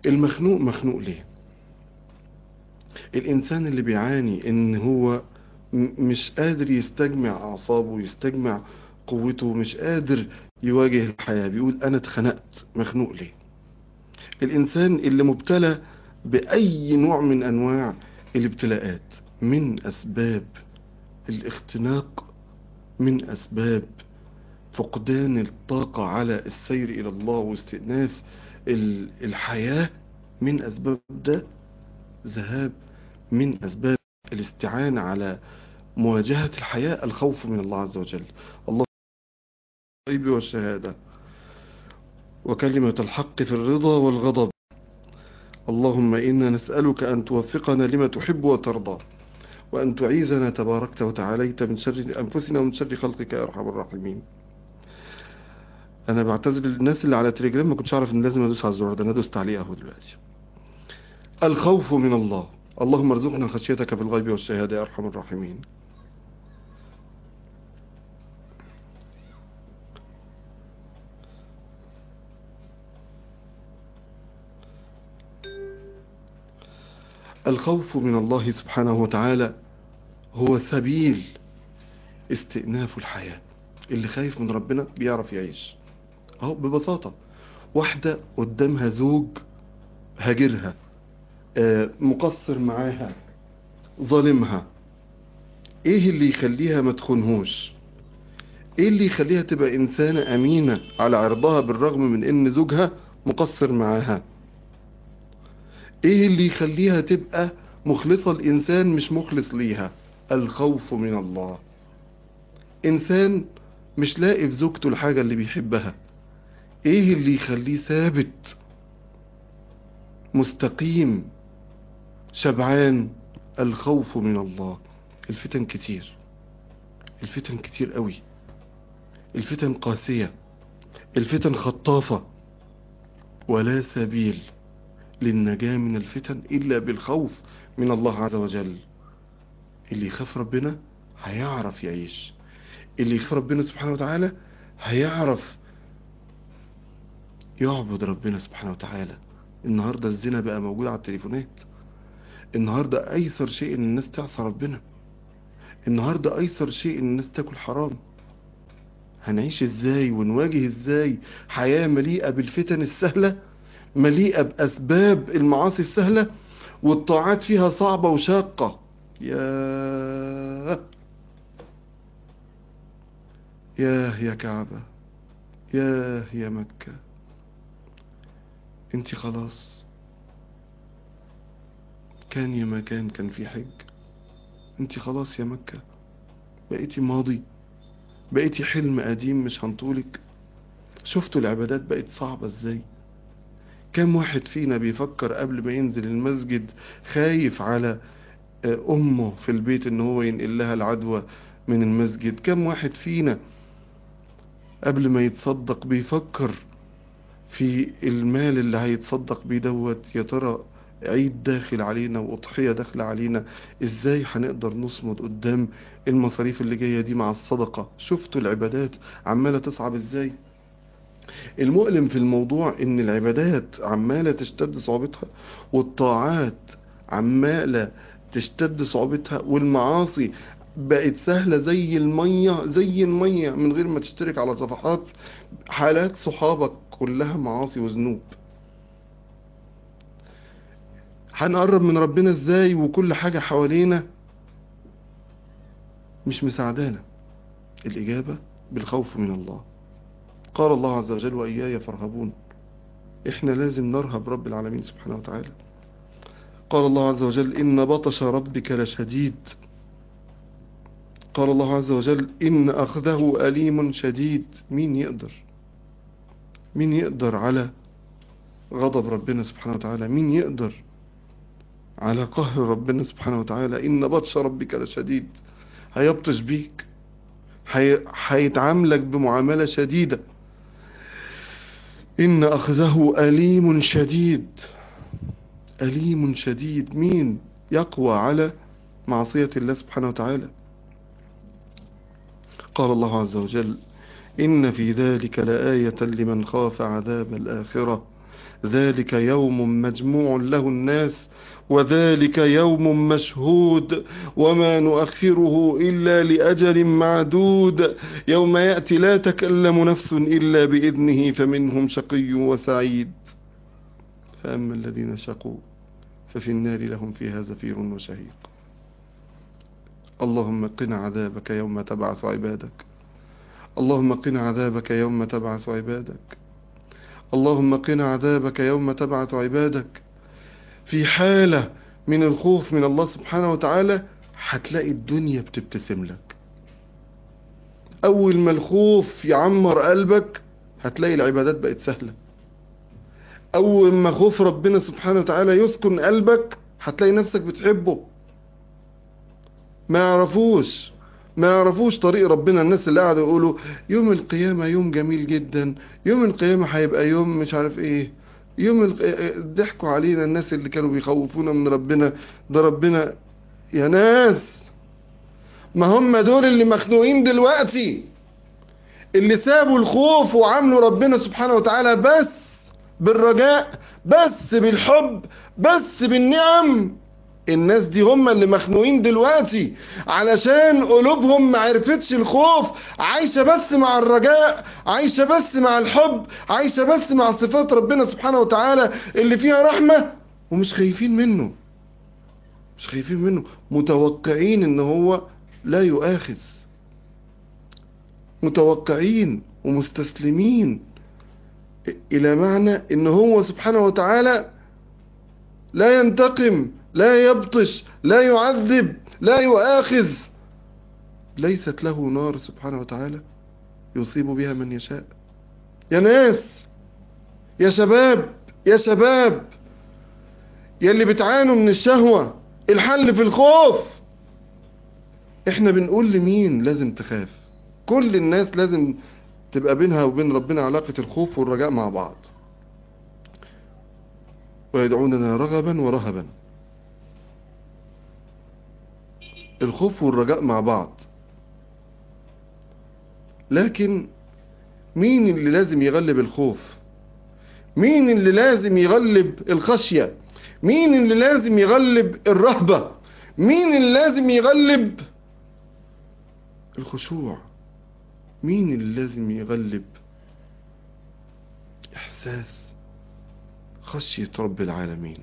المخنوق مخنوق ليه الإنسان اللي بيعاني إن هو م- مش قادر يستجمع أعصابه يستجمع قوته مش قادر يواجه الحياة بيقول أنا اتخنقت مخنوق ليه الإنسان اللي مبتلى بأي نوع من أنواع الابتلاءات من أسباب الاختناق من أسباب فقدان الطاقة على السير إلى الله واستئناف ال- الحياة من أسباب ده ذهاب من أسباب الاستعانة على مواجهة الحياة الخوف من الله عز وجل الله الغيب والشهادة وكلمة الحق في الرضا والغضب اللهم إنا نسألك أن توفقنا لما تحب وترضى وأن تعيذنا تباركت وتعاليت من شر أنفسنا ومن شر خلقك يا أرحم الراحمين أنا بعتذر للناس اللي على تليجرام ما كنتش أعرف إن لازم أدوس على الزرار ده أنا دوست عليه أهو دلوقتي الخوف من الله اللهم ارزقنا خشيتك في الغيب والشهادة يا أرحم الراحمين الخوف من الله سبحانه وتعالى هو سبيل استئناف الحياة اللي خايف من ربنا بيعرف يعيش اهو ببساطة واحدة قدامها زوج هاجرها آه، مقصر معاها ظالمها ايه اللي يخليها ما تخونهوش ايه اللي يخليها تبقى انسانة امينة على عرضها بالرغم من ان زوجها مقصر معاها ايه اللي يخليها تبقى مخلصة الانسان مش مخلص ليها الخوف من الله انسان مش لاقي في زوجته الحاجة اللي بيحبها ايه اللي يخليه ثابت مستقيم شبعان الخوف من الله الفتن كتير الفتن كتير قوي الفتن قاسية الفتن خطافة ولا سبيل للنجاة من الفتن إلا بالخوف من الله عز وجل اللي يخاف ربنا هيعرف يعيش اللي يخاف ربنا سبحانه وتعالى هيعرف يعبد ربنا سبحانه وتعالى النهاردة الزنا بقى موجود على التليفونات النهاردة أيسر شيء إن الناس تعصى ربنا النهاردة أيسر شيء إن الناس تاكل حرام هنعيش ازاي ونواجه ازاي حياة مليئة بالفتن السهلة مليئة بأسباب المعاصي السهلة والطاعات فيها صعبة وشاقة ياه ياه يا كعبة ياه يا مكة انت خلاص كان يا ما كان كان في حج انت خلاص يا مكة بقيتي ماضي بقيتي حلم قديم مش هنطولك شفتوا العبادات بقت صعبة ازاي كم واحد فينا بيفكر قبل ما ينزل المسجد خايف على آه، أمه في البيت إن هو ينقل لها العدوى من المسجد كم واحد فينا قبل ما يتصدق بيفكر في المال اللي هيتصدق بيه دوت يا ترى عيد داخل علينا وأضحية داخلة علينا ازاي هنقدر نصمد قدام المصاريف اللي جاية دي مع الصدقة شفتوا العبادات عمالة تصعب ازاي المؤلم في الموضوع ان العبادات عمالة تشتد صعوبتها والطاعات عمالة تشتد صعوبتها والمعاصي بقت سهلة زي المية زي المية من غير ما تشترك على صفحات حالات صحابك كلها معاصي وذنوب هنقرب من ربنا ازاي وكل حاجة حوالينا مش مساعدانا الإجابة بالخوف من الله قال الله عز وجل وإياي فارهبون إحنا لازم نرهب رب العالمين سبحانه وتعالى قال الله عز وجل إن بطش ربك لشديد قال الله عز وجل إن أخذه أليم شديد مين يقدر مين يقدر على غضب ربنا سبحانه وتعالى مين يقدر على قهر ربنا سبحانه وتعالى إن بطش ربك لشديد هيبطش بيك هي- هيتعاملك بمعاملة شديدة إن أخذه أليم شديد أليم شديد مين يقوى على معصية الله سبحانه وتعالى قال الله عز وجل إن في ذلك لآية لمن خاف عذاب الآخرة ذلك يوم مجموع له الناس وذلك يوم مشهود وما نؤخره إلا لأجل معدود يوم يأتي لا تكلم نفس إلا بإذنه فمنهم شقي وسعيد فأما الذين شقوا ففي النار لهم فيها زفير وشهيق اللهم قنا عذابك يوم تبعث عبادك اللهم قنا عذابك يوم تبعث عبادك اللهم قنا عذابك يوم تبعث عبادك في حالة من الخوف من الله سبحانه وتعالى هتلاقي الدنيا بتبتسم لك أول ما الخوف يعمر قلبك هتلاقي العبادات بقت سهلة أول ما خوف ربنا سبحانه وتعالى يسكن قلبك هتلاقي نفسك بتحبه ما يعرفوش ما يعرفوش طريق ربنا الناس اللي قاعدة يقولوا يوم القيامة يوم جميل جدا يوم القيامة هيبقى يوم مش عارف ايه يوم الق- ضحكوا علينا الناس اللي كانوا بيخوفونا من ربنا ده ربنا يا ناس ما هم دول اللي مخنوقين دلوقتي اللي سابوا الخوف وعملوا ربنا سبحانه وتعالى بس بالرجاء بس بالحب بس بالنعم الناس دي هم اللي مخنوقين دلوقتي علشان قلوبهم ما عرفتش الخوف عايشة بس مع الرجاء عايشة بس مع الحب عايشة بس مع صفات ربنا سبحانه وتعالى اللي فيها رحمة ومش خايفين منه مش خايفين منه متوقعين ان هو لا يؤاخذ متوقعين ومستسلمين الى معنى ان هو سبحانه وتعالى لا ينتقم لا يبطش لا يعذب لا يؤاخذ ليست له نار سبحانه وتعالى يصيب بها من يشاء يا ناس يا شباب يا شباب يا اللي بتعانوا من الشهوة الحل في الخوف احنا بنقول لمين لازم تخاف كل الناس لازم تبقى بينها وبين ربنا علاقة الخوف والرجاء مع بعض ويدعوننا رغبا ورهبا الخوف والرجاء مع بعض لكن مين اللي لازم يغلب الخوف مين اللي لازم يغلب الخشية مين اللي لازم يغلب الرهبة مين اللي لازم يغلب الخشوع مين اللي لازم يغلب احساس خشية رب العالمين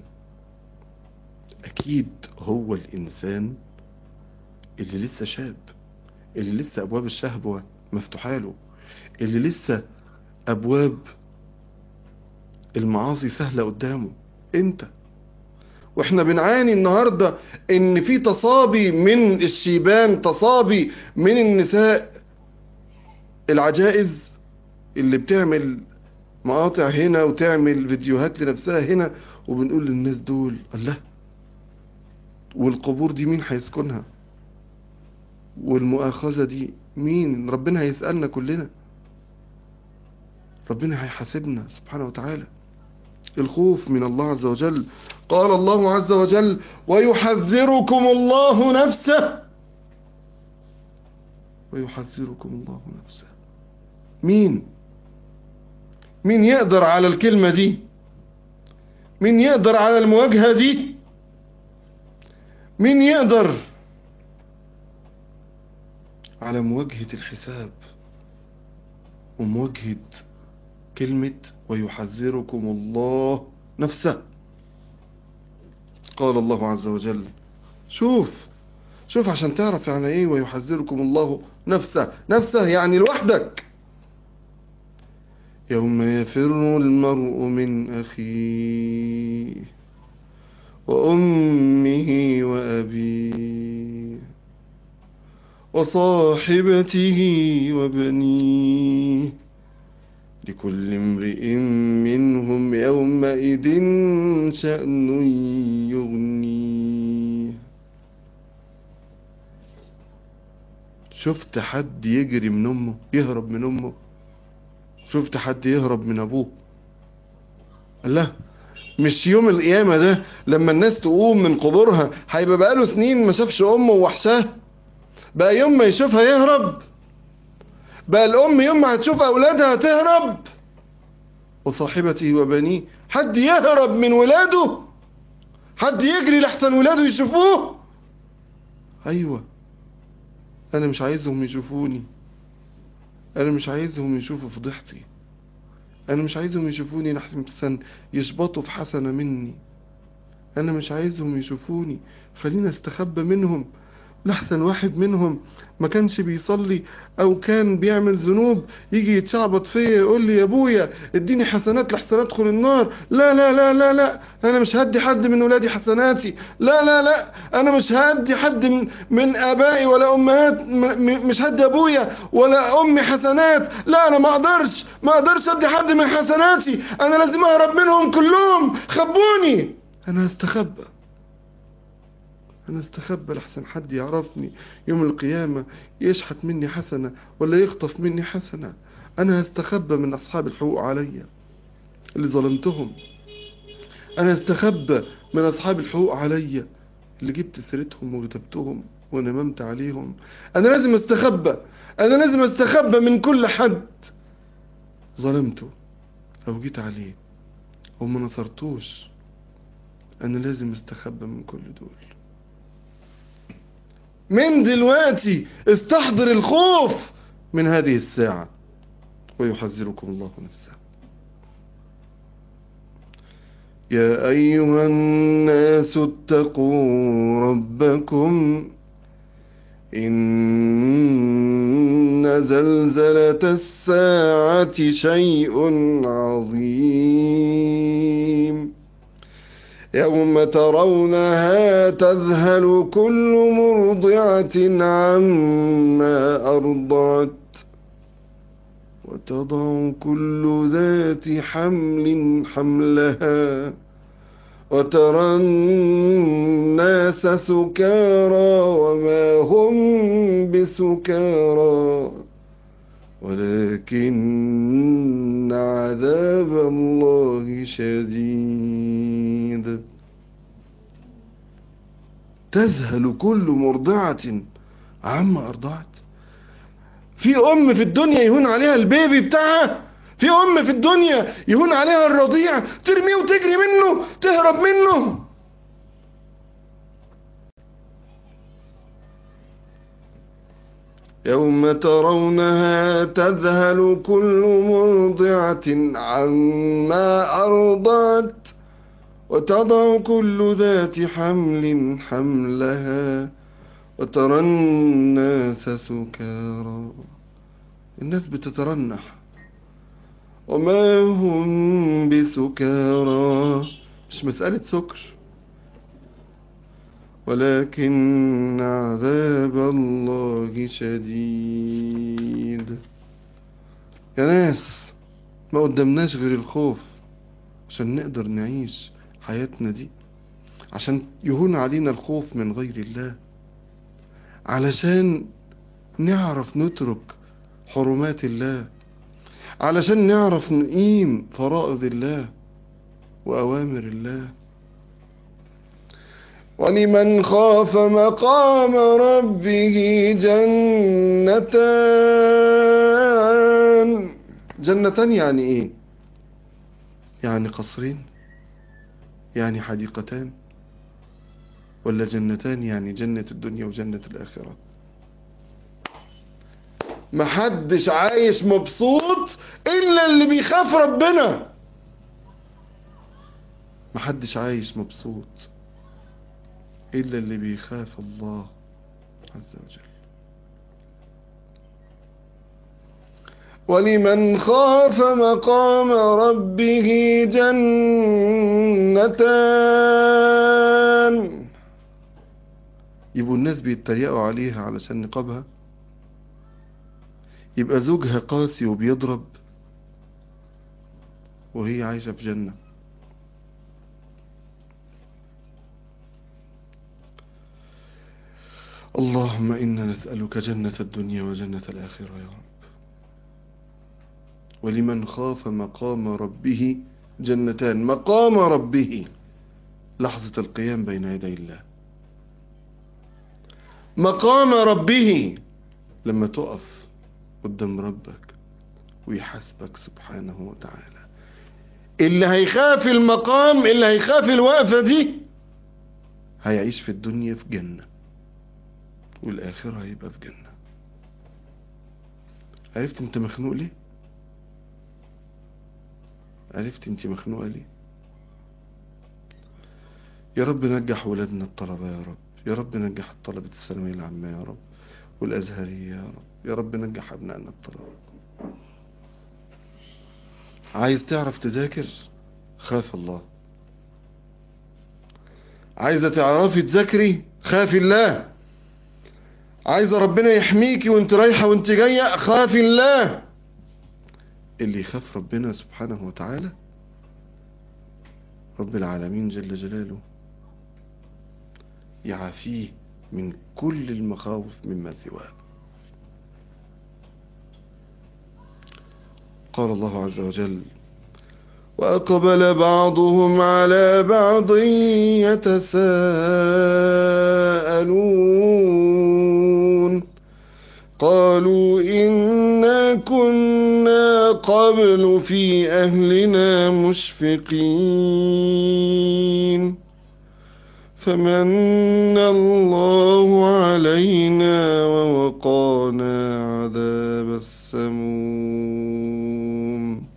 اكيد هو الانسان اللي لسه شاب اللي لسه ابواب الشهوة مفتوحة له اللي لسه ابواب المعاصي سهلة قدامه انت واحنا بنعاني النهاردة ان في تصابي من الشيبان تصابي من النساء العجائز اللي بتعمل مقاطع هنا وتعمل فيديوهات لنفسها هنا وبنقول للناس دول الله والقبور دي مين هيسكنها والمؤاخذة دي مين ربنا هيسألنا كلنا ربنا هيحاسبنا سبحانه وتعالى الخوف من الله عز وجل قال الله عز وجل ويحذركم الله نفسه ويحذركم الله نفسه مين مين يقدر على الكلمة دي مين يقدر على المواجهة دي مين يقدر على مواجهة الحساب ومواجهة كلمة ويحذركم الله نفسه قال الله عز وجل شوف شوف عشان تعرف يعني ايه ويحذركم الله نفسه نفسه يعني لوحدك يوم يفر المرء من أخيه وأمه وأبيه وصاحبته وبنيه لكل امرئ منهم يومئذ شأن يغنيه شفت حد يجري من امه يهرب من امه شفت حد يهرب من ابوه الله مش يوم القيامة ده لما الناس تقوم من قبورها هيبقى بقاله سنين ما شافش امه ووحشاه بقى يوم ما يشوفها يهرب بقى الام يوم ما هتشوف اولادها تهرب وصاحبته وبنيه حد يهرب من ولاده حد يجري لحسن ولاده يشوفوه ايوه انا مش عايزهم يشوفوني انا مش عايزهم يشوفوا فضيحتي انا مش عايزهم يشوفوني لحسن يشبطوا في حسنة مني انا مش عايزهم يشوفوني خلينا استخبى منهم لحسن واحد منهم ما كانش بيصلي او كان بيعمل ذنوب يجي يتشعبط فيا يقول لي يا ابويا اديني حسنات لحسن ادخل النار لا لا لا لا لا انا مش هدي حد من ولادي حسناتي لا لا لا انا مش هدي حد من, من ابائي ولا امهات م- مش هدي ابويا ولا امي حسنات لا انا ما اقدرش ما اقدرش ادي حد من حسناتي انا لازم اهرب منهم كلهم خبوني انا هستخبى انا استخبى لحسن حد يعرفني يوم القيامة يشحت مني حسنة ولا يخطف مني حسنة انا هستخبى من اصحاب الحقوق عليا اللي ظلمتهم انا استخبى من اصحاب الحقوق عليا اللي جبت سيرتهم وغتبتهم ونممت عليهم انا لازم استخبى انا لازم استخبى من كل حد ظلمته او جيت عليه وما نصرتوش انا لازم استخبى من كل دول من دلوقتي استحضر الخوف من هذه الساعة ويحذركم الله نفسه يا أيها الناس اتقوا ربكم إن زلزلة الساعة شيء عظيم يوم ترونها تذهل كل مرضعة عما أرضعت وتضع كل ذات حمل حملها وترى الناس سكارى وما هم بسكارى ولكن عذاب الله شديد تذهل كل مرضعة عما أرضعت في أم في الدنيا يهون عليها البيبي بتاعها في أم في الدنيا يهون عليها الرضيع ترميه وتجري منه تهرب منه يوم ترونها تذهل كل مرضعة عما أرضعت وتضع كل ذات حمل حملها وترى الناس سكارى الناس بتترنح وما هم بسكارى مش مسألة سكر ولكن عذاب الله شديد يا ناس ما قدمناش غير الخوف عشان نقدر نعيش حياتنا دي عشان يهون علينا الخوف من غير الله علشان نعرف نترك حرمات الله علشان نعرف نقيم فرائض الله وأوامر الله ولمن خاف مقام ربه جنتان جنتان يعني ايه يعني قصرين يعني حديقتان ولا جنتان يعني جنة الدنيا وجنة الآخرة محدش عايش مبسوط إلا اللي بيخاف ربنا محدش عايش مبسوط إلا اللي بيخاف الله عز وجل ولمن خاف مقام ربه جنتان يبقوا الناس بيتريقوا عليها علشان نقابها يبقى زوجها قاسي وبيضرب وهي عايشة في جنة اللهم إنا نسألك جنة الدنيا وجنة الآخرة يا رب ولمن خاف مقام ربه جنتان مقام ربه لحظة القيام بين يدي الله مقام ربه لما تقف قدام ربك ويحاسبك سبحانه وتعالى اللي هيخاف المقام اللي هيخاف الوقفة دي هيعيش في الدنيا في جنة والآخرة هيبقى في جنة عرفت انت مخنوق ليه عرفت انت مخنوقة ليه يا رب نجح ولادنا الطلبة يا رب يا رب نجح طلبة الثانوية العامة يا رب والأزهرية يا رب يا رب نجح أبنائنا الطلبة عايز تعرف تذاكر خاف الله عايزة تعرفي تذاكري خافي الله عايزة ربنا يحميكي وانت رايحة وانت جاية خافي الله اللي يخاف ربنا سبحانه وتعالى رب العالمين جل جلاله يعافيه من كل المخاوف مما سواه قال الله عز وجل وأقبل بعضهم على بعض يتساءلون قالوا إنا كنا قبل في أهلنا مشفقين فمن الله علينا ووقانا عذاب السموم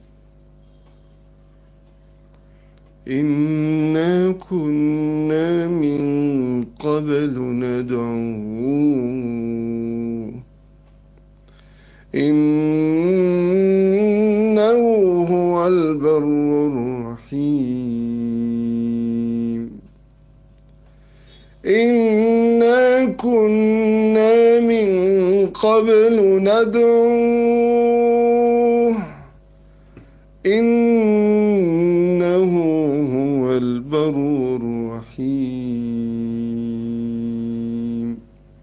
إنا كنا من قبل ندعوه إنه هو البر الرحيم إنا كنا من قبل ندعوه إنه هو البر الرحيم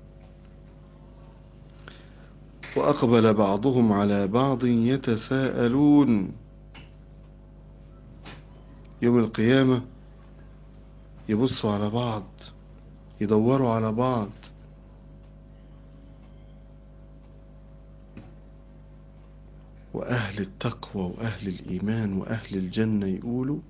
وأقبل بعضهم على بعض يتساءلون يوم القيامة يبصوا على بعض يدوروا على بعض وأهل التقوى وأهل الإيمان وأهل الجنة يقولوا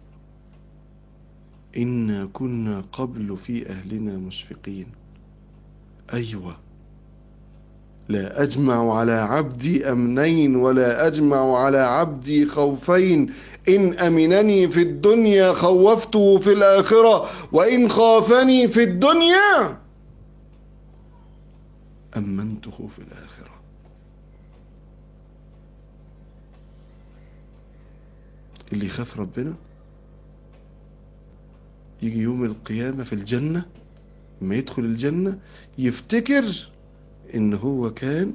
إنا كنا قبل في أهلنا مشفقين أيوة لا أجمع على عبدي أمنين ولا أجمع على عبدي خوفين إن أمنني في الدنيا خوفته في الآخرة وإن خافني في الدنيا أمنته في الآخرة اللي يخاف ربنا يجي يوم القيامة في الجنة لما يدخل الجنة يفتكر ان هو كان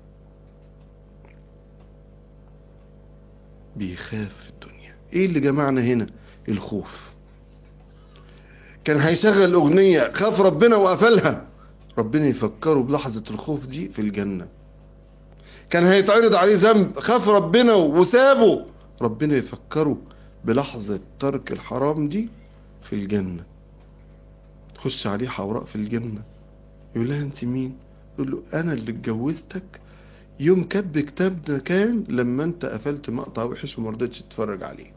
بيخاف في الدنيا ايه اللي جمعنا هنا الخوف كان هيشغل اغنية خاف ربنا وقفلها ربنا يفكره بلحظة الخوف دي في الجنة كان هيتعرض عليه ذنب خاف ربنا وسابه ربنا يفكره بلحظة ترك الحرام دي في الجنة تخش عليه حوراء في الجنة يقول لها انت مين يقول له انا اللي اتجوزتك يوم كتب كتابنا كان لما انت قفلت مقطع وحش ومرضتش تتفرج عليه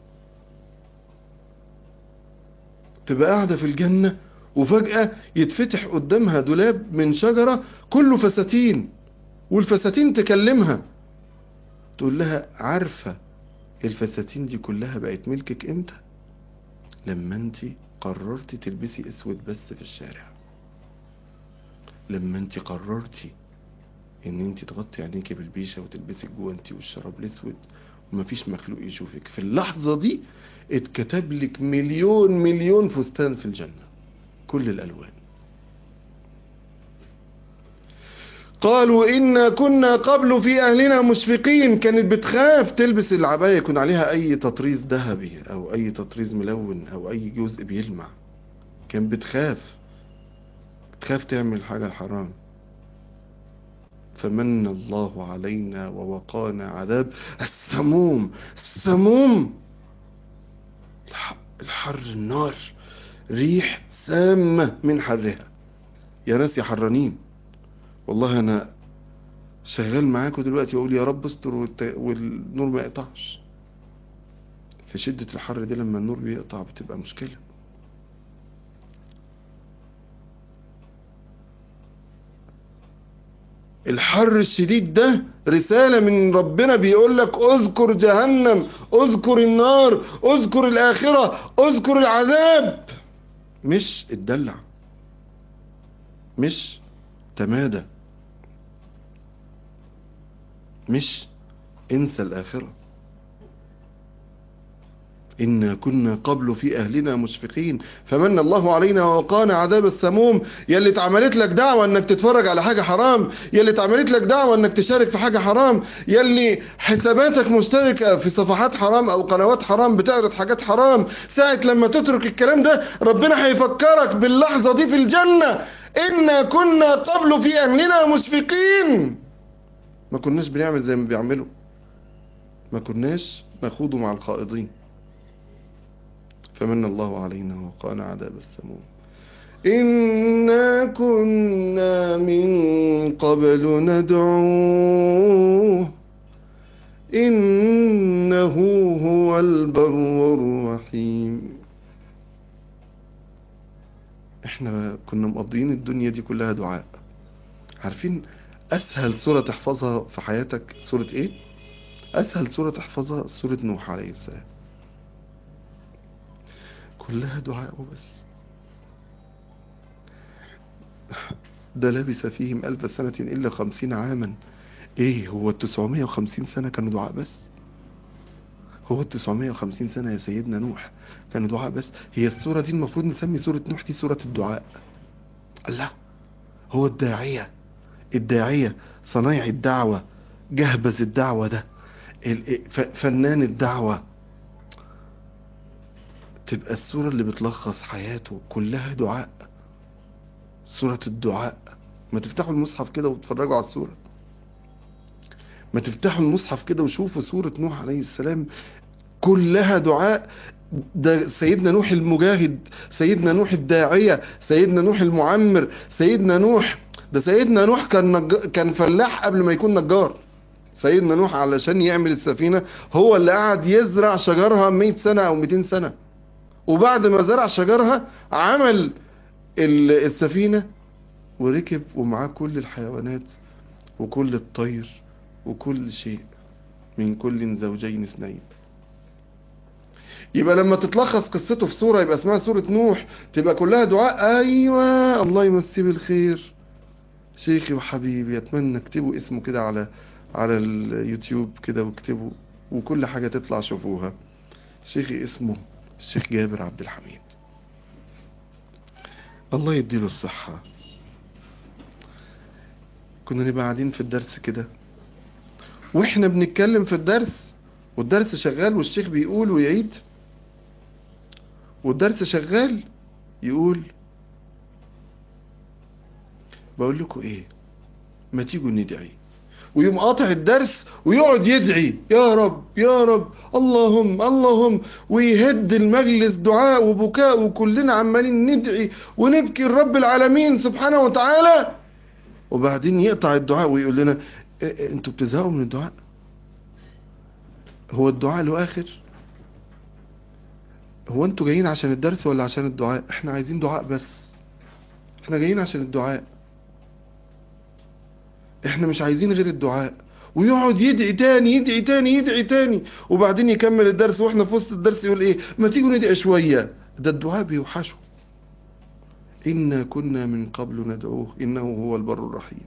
تبقى قاعدة في الجنة وفجأة يتفتح قدامها دولاب من شجرة كله فساتين والفساتين تكلمها تقول لها عارفة الفساتين دي كلها بقت ملكك امتى لما انت قررتي تلبسي اسود بس في الشارع لما انت قررتي ان انت تغطي عينيكي بالبيشة وتلبسي الجوانتي والشراب الاسود ومفيش مخلوق يشوفك في اللحظة دي اتكتب لك مليون مليون فستان في الجنة كل الالوان قالوا إنا كنا قبل في أهلنا مشفقين كانت بتخاف تلبس العباية يكون عليها أي تطريز ذهبي أو أي تطريز ملون أو أي جزء بيلمع كان بتخاف تخاف تعمل حاجة حرام فمن الله علينا ووقانا عذاب السموم السموم الحر النار ريح سامة من حرها يا ناس يا حرانين والله انا شغال معاكم دلوقتي واقول يا رب استر والنور ما يقطعش في شدة الحر دي لما النور بيقطع بتبقى مشكلة الحر الشديد ده رسالة من ربنا بيقول لك اذكر جهنم اذكر النار اذكر الآخرة اذكر العذاب مش اتدلع مش تمادى مش انسى الآخرة إنا كنا قبل في أهلنا مشفقين فمن الله علينا ووقانا عذاب السموم يلي اتعملت لك دعوة انك تتفرج على حاجة حرام يلي اتعملت لك دعوة انك تشارك في حاجة حرام يلي حساباتك مشتركة في صفحات حرام او قنوات حرام بتعرض حاجات حرام ساعة لما تترك الكلام ده ربنا هيفكرك باللحظة دي في الجنة إنا كنا قبل في أهلنا مشفقين ما كناش بنعمل زي ما بيعملوا ما كناش نخوض مع الخائضين فمن الله علينا وقانا عذاب السموم إنا كنا من قبل ندعوه إنه هو البر الرحيم احنا كنا مقضيين الدنيا دي كلها دعاء عارفين اسهل سورة تحفظها في حياتك سورة ايه اسهل سورة تحفظها سورة نوح عليه السلام كلها دعاء وبس ده لبث فيهم ألف سنة إلا خمسين عاما إيه هو التسعمية وخمسين سنة كانوا دعاء بس هو التسعمية وخمسين سنة يا سيدنا نوح كانوا دعاء بس هي السورة دي المفروض نسمي سورة نوح دي سورة الدعاء الله هو الداعية الداعية صنايع الدعوة جهبذ الدعوة ده فنان الدعوة تبقى السورة اللي بتلخص حياته كلها دعاء سورة الدعاء ما تفتحوا المصحف كده وتتفرجوا على السورة ما تفتحوا المصحف كده وشوفوا سورة نوح عليه السلام كلها دعاء ده سيدنا نوح المجاهد سيدنا نوح الداعية سيدنا نوح المعمر سيدنا نوح ده سيدنا نوح كان نج... كان فلاح قبل ما يكون نجار سيدنا نوح علشان يعمل السفينة هو اللي قعد يزرع شجرها 100 سنة او 200 سنة وبعد ما زرع شجرها عمل السفينة وركب ومعاه كل الحيوانات وكل الطير وكل شيء من كل زوجين اثنين يبقى لما تتلخص قصته في سورة يبقى اسمها سورة نوح تبقى كلها دعاء ايوه الله يمسيه بالخير شيخي وحبيبي اتمنى اكتبوا اسمه كده على على اليوتيوب كده واكتبوا وكل حاجة تطلع شوفوها شيخي اسمه الشيخ جابر عبد الحميد الله يديله الصحة كنا نبقى قاعدين في الدرس كده واحنا بنتكلم في الدرس والدرس شغال والشيخ بيقول ويعيد والدرس شغال يقول بقول لكم ايه ما تيجوا ندعي ويقوم قاطع الدرس ويقعد يدعي يا رب يا رب اللهم اللهم ويهد المجلس دعاء وبكاء وكلنا عمالين ندعي ونبكي لرب العالمين سبحانه وتعالى وبعدين يقطع الدعاء ويقول لنا إيه انتوا بتزهقوا من الدعاء هو الدعاء له اخر هو انتوا جايين عشان الدرس ولا عشان الدعاء احنا عايزين دعاء بس احنا جايين عشان الدعاء احنا مش عايزين غير الدعاء ويقعد يدعي تاني يدعي تاني يدعي تاني وبعدين يكمل الدرس واحنا في وسط الدرس يقول ايه ما تيجوا ندعي شوية ده الدعاء بيوحشه إنا كنا من قبل ندعوه إنه هو البر الرحيم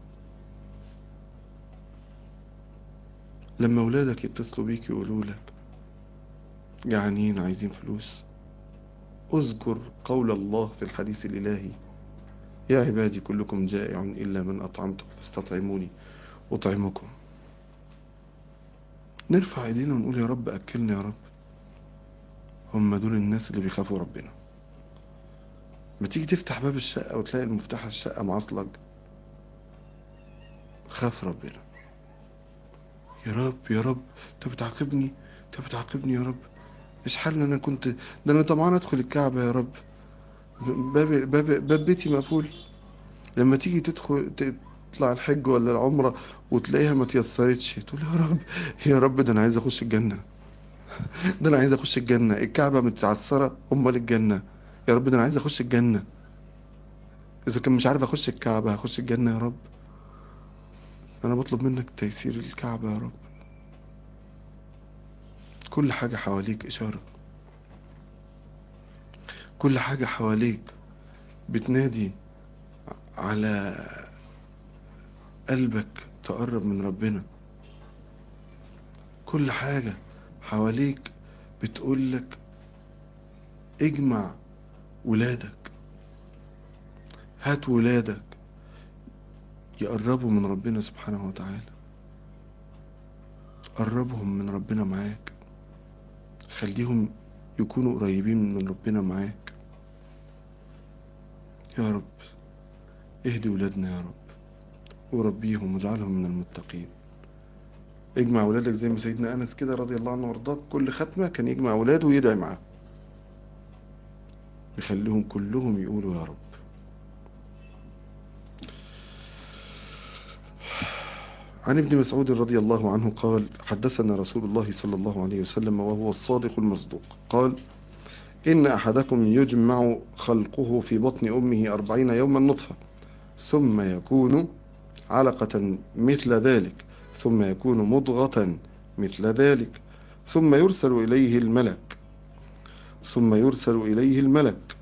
لما أولادك يتصلوا بيك يقولوا لك جعانين عايزين فلوس اذكر قول الله في الحديث الإلهي يا عبادي كلكم جائع إلا من أطعمتم فاستطعموني أطعمكم نرفع ايدينا ونقول يا رب أكلنا يا رب هم دول الناس اللي بيخافوا ربنا ما تيجي تفتح باب الشقة وتلاقي المفتاح الشقة معصلج خاف ربنا يا رب يا رب انت بتعاقبني انت بتعاقبني يا رب ايش حالنا انا كنت ده انا طبعا ادخل الكعبة يا رب باب باب باب بيتي مقفول لما تيجي تدخل تطلع الحج ولا العمرة وتلاقيها ما تيسرتش تقول يا رب يا رب ده انا عايز اخش الجنة ده انا عايز اخش الجنة الكعبة متعثرة امال الجنة يا رب ده انا عايز اخش الجنة اذا كان مش عارف اخش الكعبة هخش الجنة يا رب انا بطلب منك تيسير الكعبة يا رب كل حاجة حواليك اشارة كل حاجة حواليك بتنادي على قلبك تقرب من ربنا كل حاجة حواليك بتقولك اجمع ولادك هات ولادك يقربوا من ربنا سبحانه وتعالى قربهم من ربنا معاك خليهم يكونوا قريبين من ربنا معاك يا رب اهدي ولادنا يا رب وربيهم واجعلهم من المتقين اجمع ولادك زي ما سيدنا انس كده رضي الله عنه وارضاه كل ختمه كان يجمع ولاده ويدعي معاه يخليهم كلهم يقولوا يا رب عن ابن مسعود رضي الله عنه قال حدثنا رسول الله صلى الله عليه وسلم وهو الصادق المصدوق قال إن أحدكم يجمع خلقه في بطن أمه أربعين يوما نطفة ثم يكون علقة مثل ذلك ثم يكون مضغة مثل ذلك ثم يرسل إليه الملك ثم يرسل إليه الملك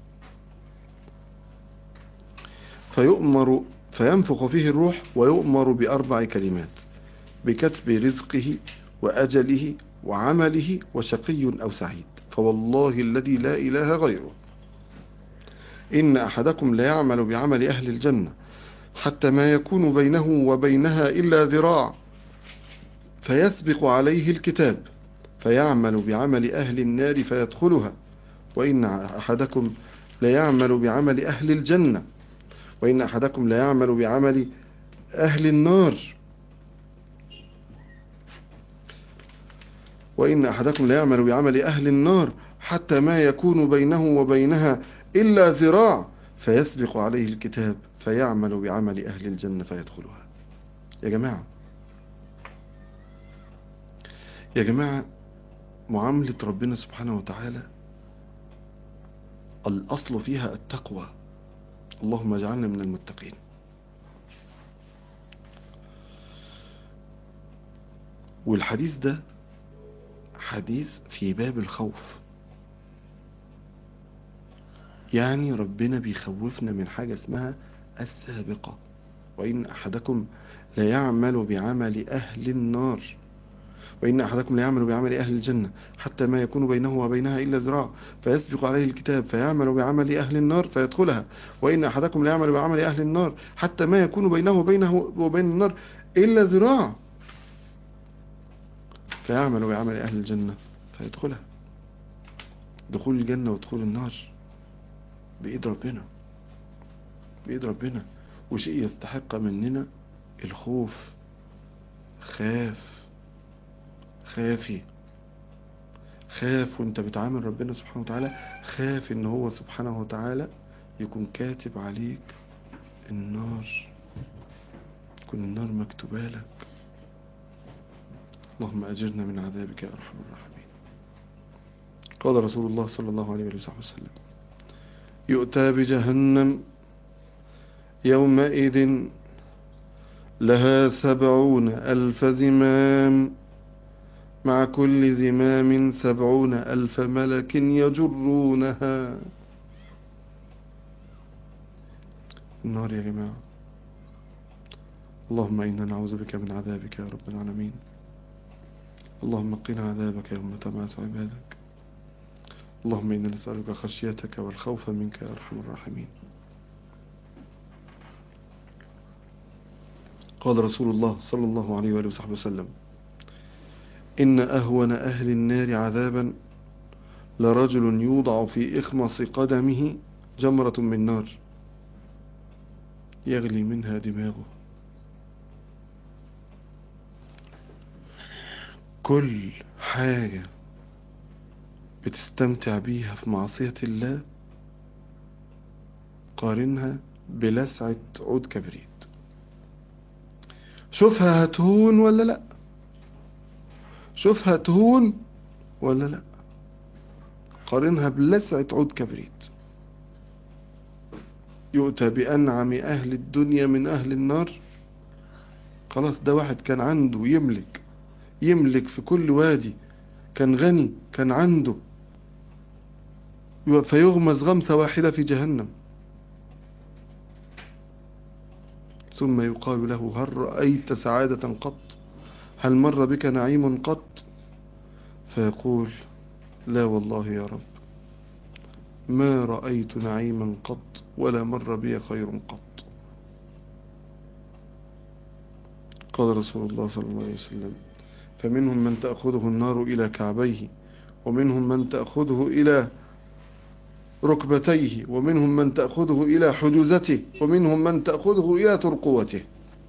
فيؤمر فينفخ فيه الروح ويؤمر بأربع كلمات بكتب رزقه وأجله وعمله وشقي أو سعيد فوالله الذي لا إله غيره إن أحدكم لا يعمل بعمل أهل الجنة حتى ما يكون بينه وبينها إلا ذراع فيسبق عليه الكتاب فيعمل بعمل أهل النار فيدخلها وإن أحدكم لا يعمل بعمل أهل الجنة وإن أحدكم لا يعمل بعمل أهل النار وإن أحدكم لا يعمل بعمل أهل النار حتى ما يكون بينه وبينها إلا ذراع فيسبق عليه الكتاب فيعمل بعمل أهل الجنة فيدخلها يا جماعة يا جماعة معاملة ربنا سبحانه وتعالى الأصل فيها التقوى اللهم اجعلنا من المتقين والحديث ده حديث في باب الخوف يعني ربنا بيخوفنا من حاجة اسمها السابقة وإن أحدكم لا يعمل بعمل أهل النار وإن أحدكم لا يعمل بعمل أهل الجنة حتى ما يكون بينه وبينها إلا ذراع فيسبق عليه الكتاب فيعمل بعمل أهل النار فيدخلها وإن أحدكم لا يعمل بعمل أهل النار حتى ما يكون بينه وبينه وبين النار إلا ذراع فيعمل بعمل أهل الجنة فيدخلها دخول الجنة ودخول النار بإيد ربنا بإيد ربنا وشيء يستحق مننا الخوف خاف خافي خاف وانت بتعامل ربنا سبحانه وتعالى خاف ان هو سبحانه وتعالى يكون كاتب عليك النار تكون النار مكتوبة لك اللهم أجرنا من عذابك يا أرحم الراحمين قال رسول الله صلى الله عليه وصحبه وسلم يؤتى بجهنم يومئذ لها سبعون ألف زمام مع كل زمام سبعون ألف ملك يجرونها النار يا جماعة اللهم إنا نعوذ بك من عذابك يا رب العالمين اللهم قنا عذابك يوم تبعث عبادك اللهم إنا نسألك خشيتك والخوف منك يا أرحم الراحمين قال رسول الله صلى الله عليه وآله وصحبه وسلم إن أهون أهل النار عذابا لرجل يوضع في إخمص قدمه جمرة من نار يغلي منها دماغه كل حاجة بتستمتع بيها في معصية الله قارنها بلسعة عود كبريت شوفها هتهون ولا لا شوفها تهون ولا لا قارنها بلسعة عود كبريت يؤتى بأنعم أهل الدنيا من أهل النار خلاص ده واحد كان عنده يملك يملك في كل وادي كان غني كان عنده فيغمز غمسة واحدة في جهنم ثم يقال له هل رأيت سعادة قط هل مر بك نعيم قط فيقول لا والله يا رب ما رأيت نعيما قط ولا مر بي خير قط قال رسول الله صلى الله عليه وسلم فمنهم من تأخذه النار إلى كعبيه ومنهم من تأخذه إلى ركبتيه ومنهم من تأخذه إلى حجوزته ومنهم من تأخذه إلى ترقوته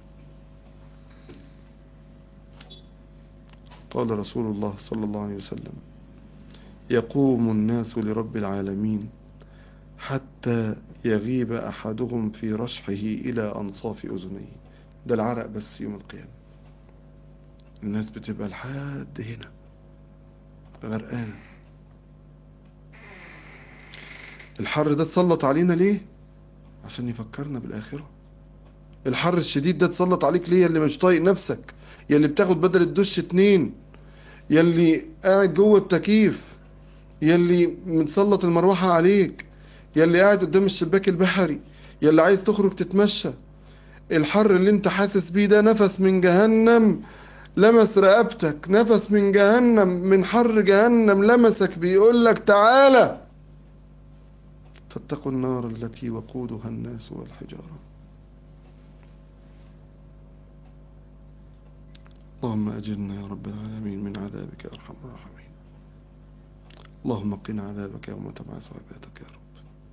قال رسول الله صلى الله عليه وسلم يقوم الناس لرب العالمين حتى يغيب أحدهم في رشحه إلى أنصاف أذنيه ده العرق بس يوم القيامة الناس بتبقى لحد هنا غرقانة الحر ده اتسلط علينا ليه عشان يفكرنا بالآخرة الحر الشديد ده اتسلط عليك ليه اللي مش طايق نفسك يلي بتاخد بدل الدش اتنين يلي قاعد جوه التكييف يلي متسلط المروحة عليك يلي قاعد قدام الشباك البحري يلي عايز تخرج تتمشى الحر اللي انت حاسس بيه ده نفس من جهنم لمس رقبتك نفس من جهنم من حر جهنم لمسك بيقول لك تعالى فاتقوا النار التي وقودها الناس والحجارة اللهم أجرنا يا رب العالمين من عذابك يا أرحم الراحمين اللهم قنا عذابك يوم تبعث عبادك يا رب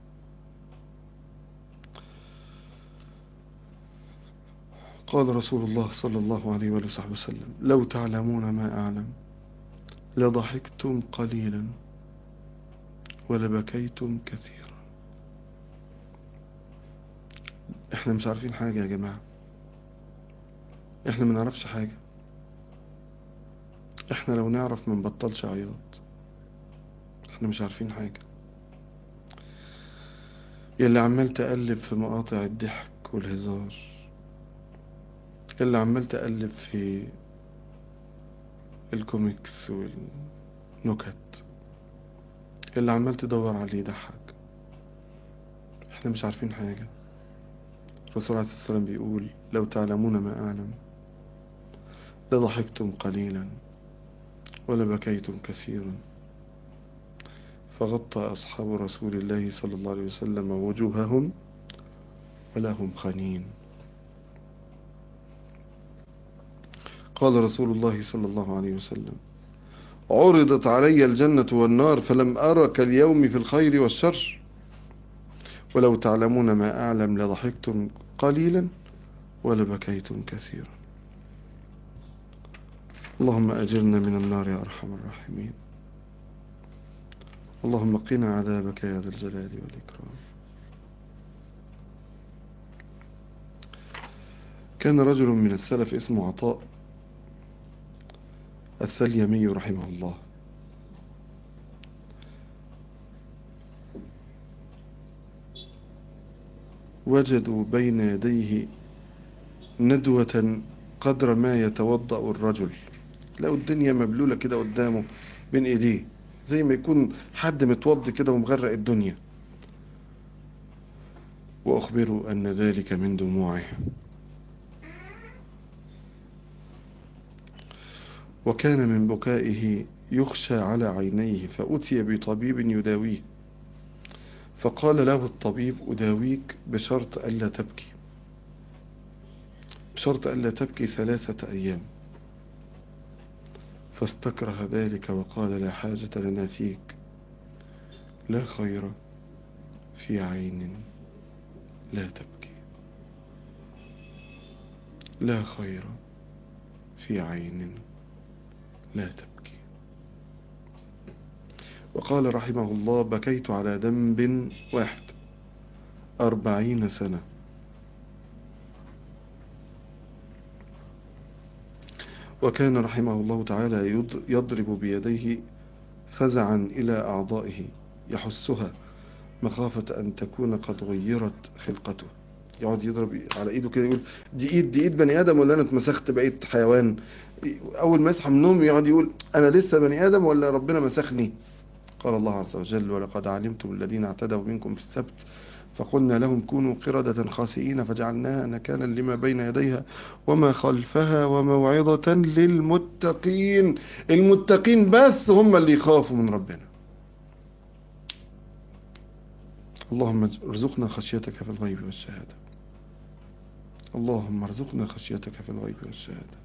قال رسول الله صلى الله عليه وآله وصحبه وسلم لو تعلمون ما أعلم لضحكتم قليلا ولبكيتم كثيرا احنا مش عارفين حاجة يا جماعة احنا ما نعرفش حاجة احنا لو نعرف ما نبطلش عياط احنا مش عارفين حاجة يلي عمال تقلب في مقاطع الضحك والهزار يلي عمال تقلب في الكوميكس والنكت يلي عمال تدور على اللي يضحك احنا مش عارفين حاجة الرسول عليه الصلاة والسلام بيقول لو تعلمون ما أعلم لضحكتم قليلا ولبكيتم كثيرا فغطى أصحاب رسول الله صلى الله عليه وسلم وجوههم ولا هم خانين قال رسول الله صلى الله عليه وسلم عرضت علي الجنة والنار فلم أرى كاليوم في الخير والشر ولو تعلمون ما أعلم لضحكتم قليلا ولبكيتم كثيرا اللهم أجرنا من النار يا أرحم الراحمين اللهم قنا عذابك يا ذا الجلال والإكرام كان رجل من السلف اسمه عطاء السليمي رحمه الله وجدوا بين يديه ندوة قدر ما يتوضأ الرجل لقوا الدنيا مبلولة كده قدامه بين ايديه زي ما يكون حد متوضي كده ومغرق الدنيا وأخبروا أن ذلك من دموعه وكان من بكائه يخشى على عينيه فأتي بطبيب يداويه فقال له الطبيب أداويك بشرط ألا تبكي بشرط ألا تبكي ثلاثة أيام فاستكره ذلك وقال لا حاجة لنا فيك لا خير في عين لا تبكي لا خير في عين لا تبكي وقال رحمه الله بكيت على ذنب واحد أربعين سنة وكان رحمه الله تعالى يضرب بيديه فزعا إلى أعضائه يحسها مخافة أن تكون قد غيرت خلقته يقعد يضرب على ايده كده يقول دي ايد دي ايد بني ادم ولا انا اتمسخت بقيت حيوان اول ما يصحى من النوم يقعد يقول انا لسه بني ادم ولا ربنا مسخني قال الله عز وجل ولقد علمتم الذين اعتدوا منكم في السبت فقلنا لهم كونوا قردة خاسئين فجعلناها نكالا لما بين يديها وما خلفها وموعظة للمتقين المتقين بس هم اللي يخافوا من ربنا اللهم ارزقنا خشيتك في الغيب والشهادة اللهم ارزقنا خشيتك في الغيب والشهادة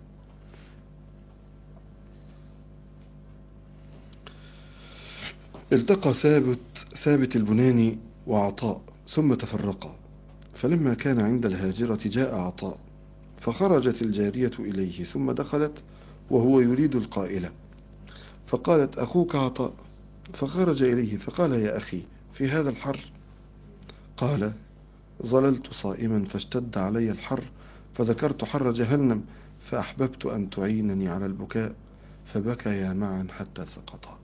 التقى ثابت ثابت البناني وعطاء ثم تفرقا فلما كان عند الهاجرة جاء عطاء فخرجت الجارية إليه ثم دخلت وهو يريد القائلة فقالت أخوك عطاء فخرج إليه فقال يا أخي في هذا الحر قال ظللت صائما فاشتد علي الحر فذكرت حر جهنم فأحببت أن تعينني على البكاء فبكيا معا حتى سقطا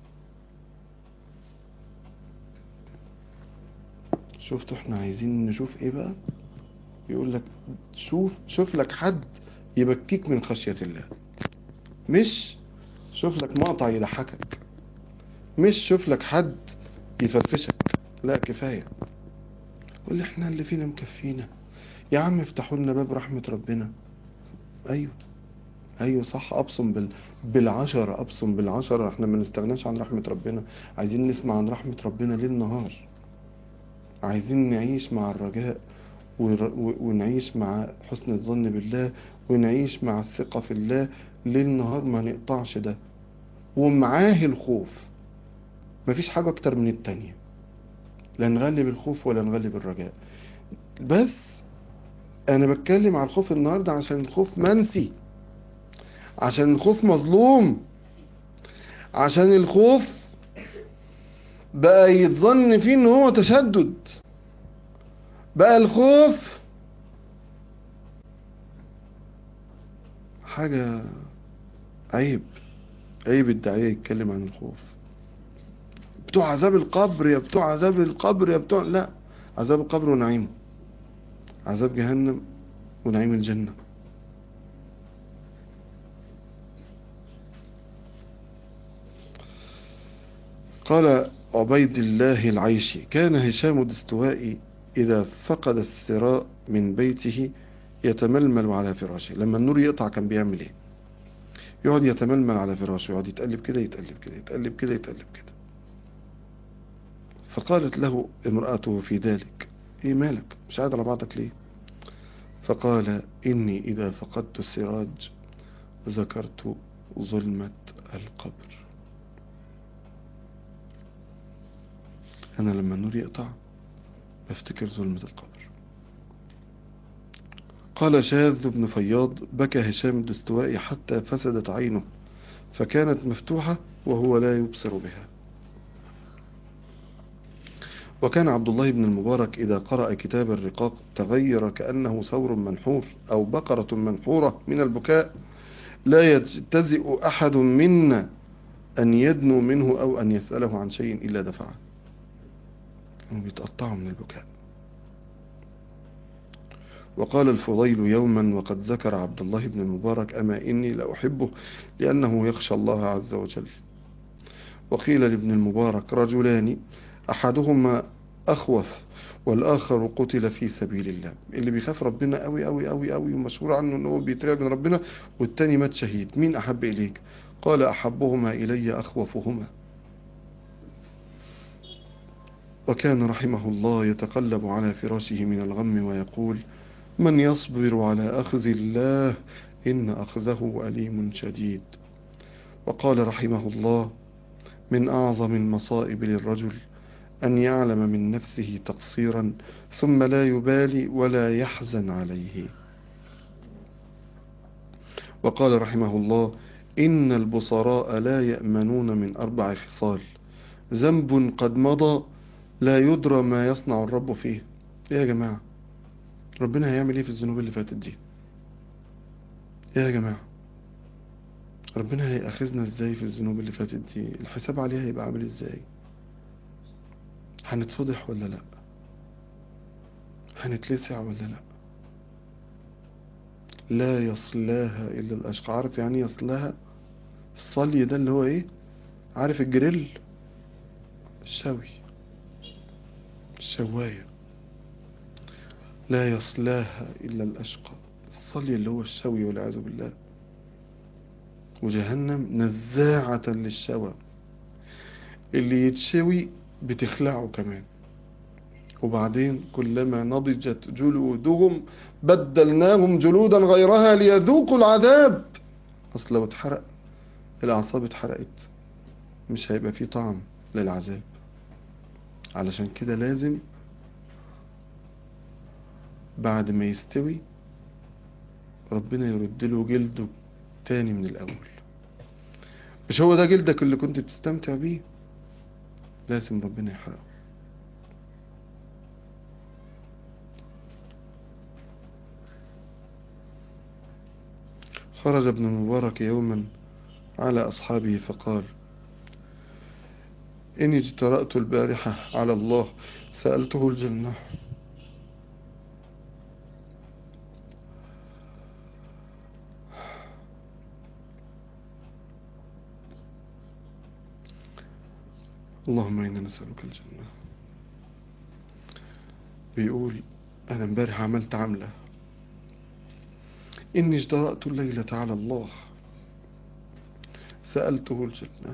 شفتوا احنا عايزين نشوف ايه بقى يقول لك شوف شوف لك حد يبكيك من خشية الله مش شوف لك مقطع يضحكك مش شوف لك حد يفرفشك لا كفاية قول احنا اللي فينا مكفينا يا عم افتحوا لنا باب رحمة ربنا ايوه ايوه صح ابصم بال... بالعشرة ابصم بالعشرة احنا ما نستغناش عن رحمة ربنا عايزين نسمع عن رحمة ربنا ليل نهار عايزين نعيش مع الرجاء ور... و... ونعيش مع حسن الظن بالله ونعيش مع الثقة في الله ليل نهار ما نقطعش ده ومعاه الخوف مفيش حاجة اكتر من التانية لا نغلب الخوف ولا نغلب الرجاء بس انا بتكلم على الخوف النهاردة عشان الخوف منسي عشان الخوف مظلوم عشان الخوف بقى يتظن فيه ان هو تشدد بقى الخوف حاجة عيب عيب الداعية يتكلم عن الخوف بتوع عذاب القبر يا بتوع عذاب القبر يا بتوع لا عذاب القبر ونعيمه عذاب جهنم ونعيم الجنة قال عبيد الله العيشي كان هشام الدستوائي إذا فقد الثراء من بيته يتململ على فراشه لما النور يقطع كان بيعمل ايه يقعد يتململ على فراشه يقعد يتقلب كده يتقلب كده يتقلب كده يتقلب كده فقالت له امرأته في ذلك ايه مالك مش قاعد على بعضك ليه فقال إني إذا فقدت السراج ذكرت ظلمة القبر أنا لما النور يقطع بفتكر ظلمة القبر قال شاذ بن فياض بكى هشام الدستوائي حتى فسدت عينه فكانت مفتوحة وهو لا يبصر بها وكان عبد الله بن المبارك إذا قرأ كتاب الرقاق تغير كأنه ثور منحور أو بقرة منحورة من البكاء لا يجتزئ أحد منا أن يدنو منه أو أن يسأله عن شيء إلا دفعه كانوا بيتقطعوا من البكاء وقال الفضيل يوما وقد ذكر عبد الله بن المبارك أما إني لأحبه لأنه يخشى الله عز وجل وقيل لابن المبارك رجلان أحدهما أخوف والآخر قتل في سبيل الله اللي بيخاف ربنا قوي قوي قوي قوي ومشهور عنه أنه بيترعب من ربنا والتاني مات شهيد مين أحب إليك قال أحبهما إلي أخوفهما وكان رحمه الله يتقلب على فراشه من الغم ويقول من يصبر على أخذ الله إن أخذه أليم شديد وقال رحمه الله من أعظم المصائب للرجل أن يعلم من نفسه تقصيرا ثم لا يبالي ولا يحزن عليه وقال رحمه الله إن البصراء لا يأمنون من أربع خصال ذنب قد مضى لا يدرى ما يصنع الرب فيه يا جماعة ربنا هيعمل ايه في الذنوب اللي فاتت دي يا جماعة ربنا هيأخذنا ازاي في الذنوب اللي فاتت دي الحساب عليها هيبقى عامل ازاي هنتفضح ولا لا هنتلسع ولا لا لا يصلاها الا الاشقى عارف يعني يصلاها الصلي ده اللي هو ايه عارف الجريل الشوي الشواية لا يصلاها الا الاشقى الصلي اللي هو الشوي والعياذ بالله وجهنم نزاعة للشوى اللي يتشوي بتخلعه كمان وبعدين كلما نضجت جلودهم بدلناهم جلودا غيرها ليذوقوا العذاب اصل لو اتحرق الاعصاب اتحرقت مش هيبقى فيه طعم للعذاب علشان كده لازم بعد ما يستوي ربنا يرد له جلده تاني من الاول مش هو ده جلدك اللي كنت بتستمتع بيه لازم ربنا يحرقه خرج ابن المبارك يوما على أصحابه فقال إني اجترأت البارحة على الله سألته الجنة اللهم إنا نسألك الجنة بيقول أنا امبارح عملت عملة إني اجترأت الليلة على الله سألته الجنة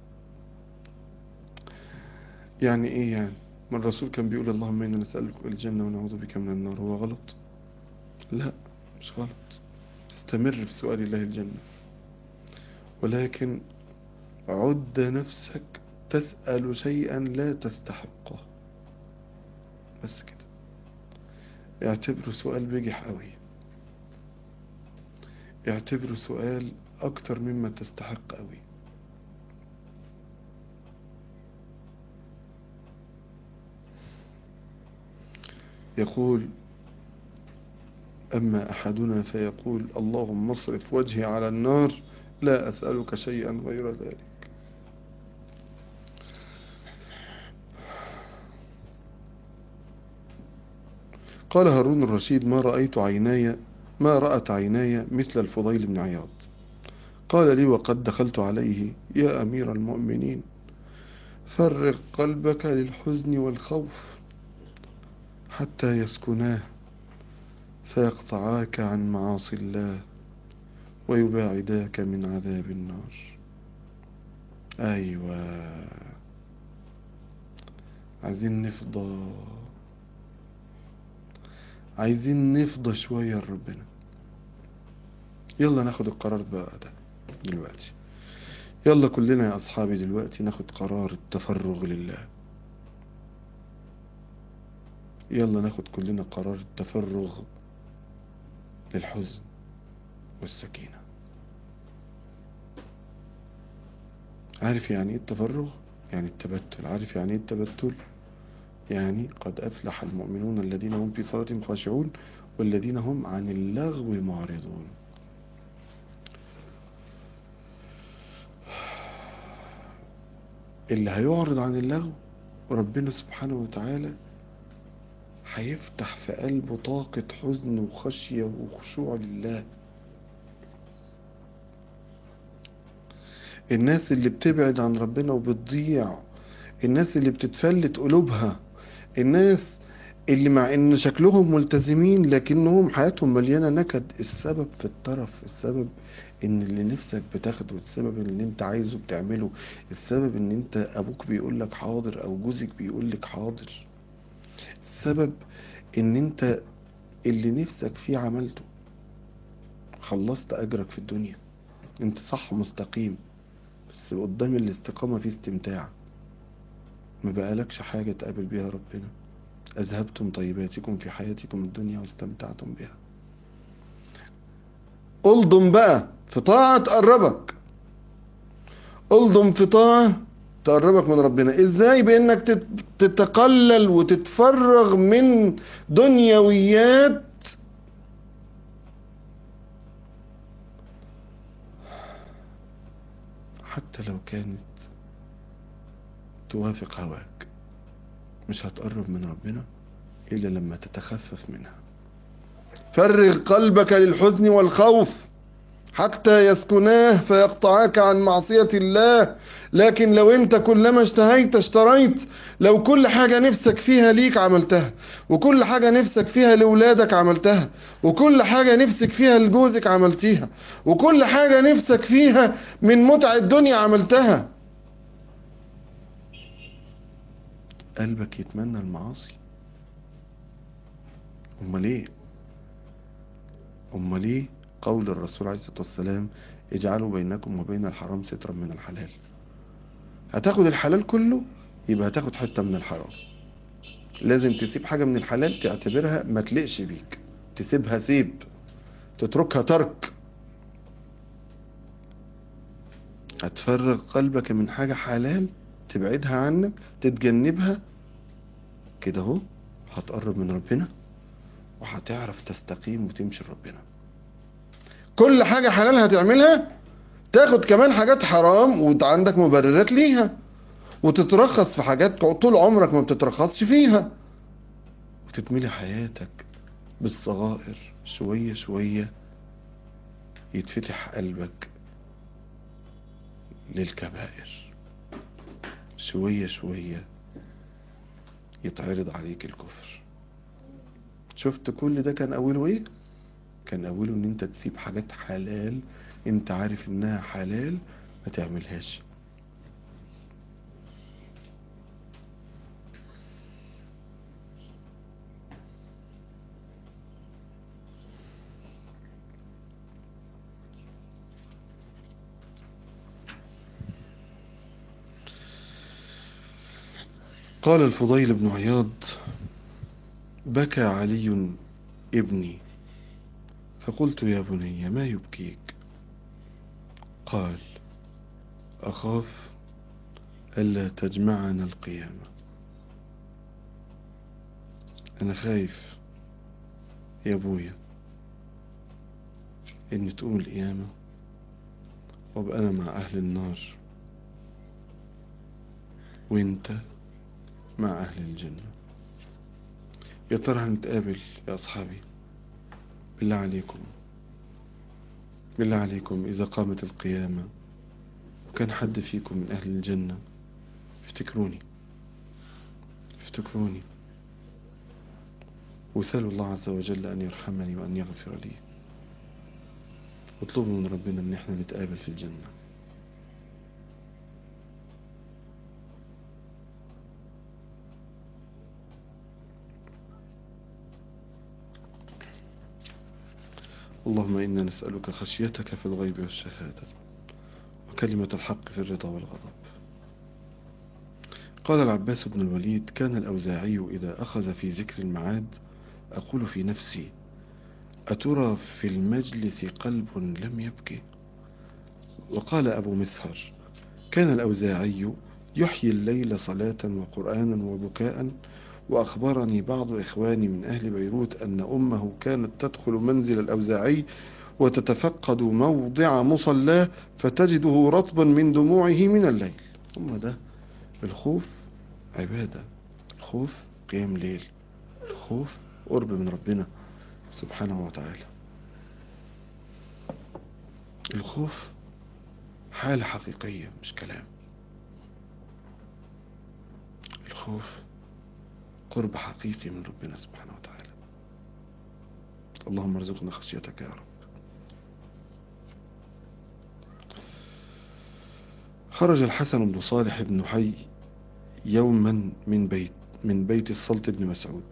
يعني إيه يعني ما الرسول كان بيقول اللهم إنا نسألك الجنة ونعوذ بك من النار هو غلط لا مش غلط استمر في سؤال الله الجنة ولكن عد نفسك تسأل شيئا لا تستحقه بس كده اعتبره سؤال بجح قوي اعتبره سؤال اكتر مما تستحق قوي يقول أما أحدنا فيقول اللهم اصرف وجهي على النار لا أسألك شيئا غير ذلك قال هارون الرشيد ما رأيت عيناي ما رأت عيناي مثل الفضيل بن عياض قال لي وقد دخلت عليه يا أمير المؤمنين فرغ قلبك للحزن والخوف حتى يسكناه فيقطعاك عن معاصي الله ويباعداك من عذاب النار أيوة عايزين نفضى عايزين نفضى شوية لربنا يلا ناخد القرار بقى ده دلوقتي يلا كلنا يا أصحابي دلوقتي ناخد قرار التفرغ لله يلا ناخد كلنا قرار التفرغ للحزن والسكينة عارف يعني ايه التفرغ يعني التبتل عارف يعني ايه التبتل يعني قد أفلح المؤمنون الذين هم في صلاتهم خاشعون والذين هم عن اللغو معرضون اللي هيعرض عن اللغو ربنا سبحانه وتعالى هيفتح في قلبه طاقة حزن وخشية وخشوع لله الناس اللي بتبعد عن ربنا وبتضيع الناس اللي بتتفلت قلوبها الناس اللي مع ان شكلهم ملتزمين لكنهم حياتهم مليانة نكد السبب في الطرف السبب ان اللي نفسك بتاخده السبب اللي انت عايزه بتعمله السبب ان انت ابوك بيقول لك حاضر او جوزك بيقول لك حاضر السبب ان انت اللي نفسك فيه عملته خلصت اجرك في الدنيا انت صح مستقيم بس قدام الاستقامة في استمتاع ما بقالكش حاجة تقابل بيها ربنا أذهبتم طيباتكم في حياتكم الدنيا واستمتعتم بها ألضم بقى في طاعة تقربك ألضم في طاعة تقربك من ربنا ازاي بانك تتقلل وتتفرغ من دنيويات حتى لو كانت توافق هواك مش هتقرب من ربنا إلا لما تتخفف منها فرغ قلبك للحزن والخوف حتى يسكناه فيقطعاك عن معصية الله لكن لو انت كلما اشتهيت اشتريت لو كل حاجة نفسك فيها ليك عملتها وكل حاجة نفسك فيها لولادك عملتها وكل حاجة نفسك فيها لجوزك عملتيها وكل حاجة نفسك فيها من متع الدنيا عملتها قلبك يتمنى المعاصي امال ايه امال ايه قول الرسول عليه الصلاة والسلام اجعلوا بينكم وبين الحرام سترا من الحلال هتاخد الحلال كله يبقى هتاخد حتة من الحرام لازم تسيب حاجة من الحلال تعتبرها ما تلقش بيك تسيبها سيب تتركها ترك هتفرغ قلبك من حاجة حلال تبعدها عنك تتجنبها كده اهو هتقرب من ربنا وهتعرف تستقيم وتمشي لربنا كل حاجة حلال هتعملها تاخد كمان حاجات حرام وانت عندك مبررات ليها وتترخص في حاجات طول عمرك ما بتترخصش فيها وتتملي حياتك بالصغائر شوية شوية يتفتح قلبك للكبائر شوية شوية يتعرض عليك الكفر شفت كل ده كان أوله إيه؟ كان أوله إن أنت تسيب حاجات حلال أنت عارف إنها حلال ما تعملهاش قال الفضيل بن عياض بكى علي ابني فقلت يا بني ما يبكيك قال أخاف ألا تجمعنا القيامة أنا خايف يا أبويا إن تقوم القيامة وأبقى أنا مع أهل النار وإنت مع أهل الجنة يا ترى هنتقابل يا أصحابي بالله عليكم بالله عليكم إذا قامت القيامة وكان حد فيكم من أهل الجنة افتكروني افتكروني وسألوا الله عز وجل أن يرحمني وأن يغفر لي واطلبوا من ربنا أن احنا نتقابل في الجنة اللهم إنا نسألك خشيتك في الغيب والشهادة وكلمة الحق في الرضا والغضب قال العباس بن الوليد كان الأوزاعي إذا أخذ في ذكر المعاد أقول في نفسي أترى في المجلس قلب لم يبكي وقال أبو مسهر كان الأوزاعي يحيي الليل صلاة وقرآنا وبكاء وأخبرني بعض إخواني من أهل بيروت أن أمه كانت تدخل منزل الأوزاعي وتتفقد موضع مصلاه فتجده رطبا من دموعه من الليل ثم ده الخوف عبادة الخوف قيام ليل الخوف قرب من ربنا سبحانه وتعالى الخوف حالة حقيقية مش كلام الخوف قرب حقيقي من ربنا سبحانه وتعالى اللهم ارزقنا خشيتك يا رب خرج الحسن بن صالح بن حي يوما من بيت من بيت السلط بن مسعود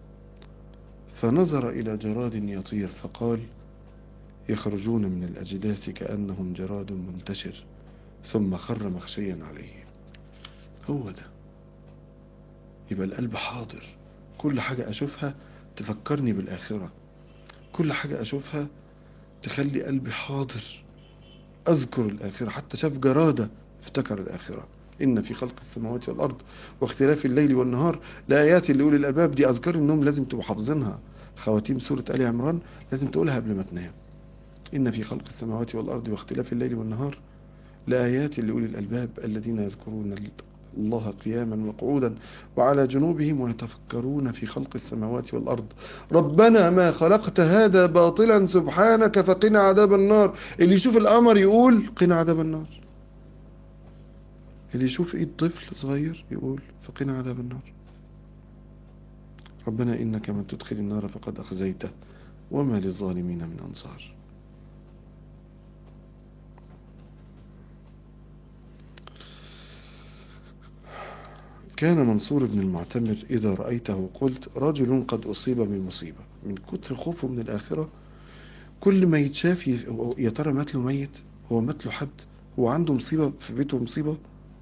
فنظر إلى جراد يطير فقال يخرجون من الأجداث كأنهم جراد منتشر ثم خر مخشيا عليه هو ده يبقى القلب حاضر كل حاجة أشوفها تفكرني بالآخرة كل حاجة أشوفها تخلي قلبي حاضر أذكر الآخرة حتى شاف جرادة افتكر الآخرة إن في خلق السماوات والأرض واختلاف الليل والنهار لآيات اللي يقول الألباب دي أذكار النوم لازم تبقوا حافظينها خواتيم سورة آل عمران لازم تقولها قبل ما تنام إن في خلق السماوات والأرض واختلاف الليل والنهار لآيات لأولي الألباب الذين يذكرون الله قياما وقعودا وعلى جنوبهم ويتفكرون في خلق السماوات والأرض ربنا ما خلقت هذا باطلا سبحانك فقنا عذاب النار اللي يشوف القمر يقول قنا عذاب النار اللي يشوف ايد طفل صغير يقول فقنا عذاب النار ربنا إنك من تدخل النار فقد أخزيته وما للظالمين من أنصار كان منصور بن المعتمر إذا رأيته قلت رجل قد أصيب بمصيبة من كتر خوفه من الآخرة كل ما يتشاف يا ترى مات له ميت هو مات له حد هو عنده مصيبة في بيته مصيبة